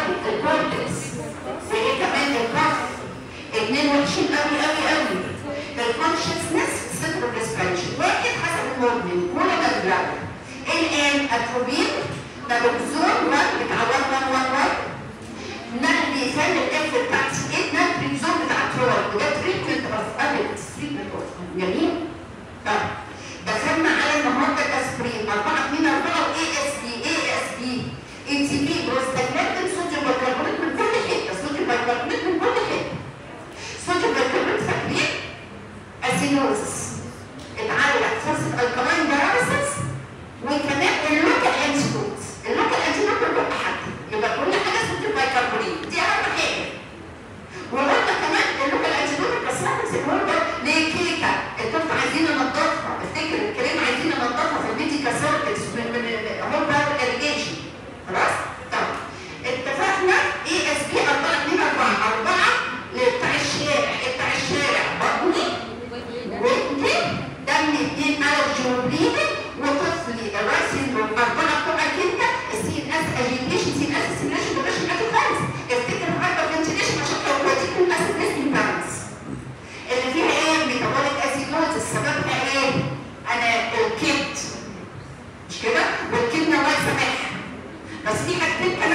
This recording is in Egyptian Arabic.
قوي الكورتكس وايه كمان الكف اتنين وحشين قوي قوي قوي الكونشسنس صفر ريسبنشن واحد حسب المدمن كل ده بلاك الان اتروبين نابلزون 1 بتاع 1 1 1 1 نقل بيخلي الاف بتاعتي ايه نقل بريزون بتاع ترول وده تريتمنت اوف ادلتس تريتمنت اوف جميل؟ طيب دخلنا على النهارده الاسبرين 4 2 4 واي اس بي اي اس بي اي تي بي بروستاجلاندين صوديوم بيكربونات من كل حته صوديوم بيكربونات من كل حته صوديوم بيكربونات فاكرين؟ اسينوزس اتعلق فرصه الكلاين داياليسيس وكمان اللوكال انتيدوت اللوكال انتيدوت بيبقى حتى يبقى كل حاجه صوديوم بيكربونات دي اهم حاجه وقلنا كمان اللوكال انتيدوت الكاسماتكس النهارده ليه كيكه الطفل عايزين ننضفها افتكر الكريم عايزين ننضفها في الميديكا سيركتس من من هول بارد اريجيشن خلاص؟ طب اتفقنا اي اس بي 4 2 4 4 بتاع الشارع بتاع الشارع بطني ودني دم اتنين الرجي وبليدنج وطفلي الرايت سيندروم اربعه بتوعك انت السي ان اس اجيتيشن سي ان اس سيميليشن بلاش الاكل خالص افتكر هايبر فنتيليشن عشان لو كويتين من اسيد نسبي بالانس اللي فيها ايه ميتابوليك اسيدوز سببها ايه؟ انا الكبد مش كده؟ والكبد الله يسامحها بس في حاجتين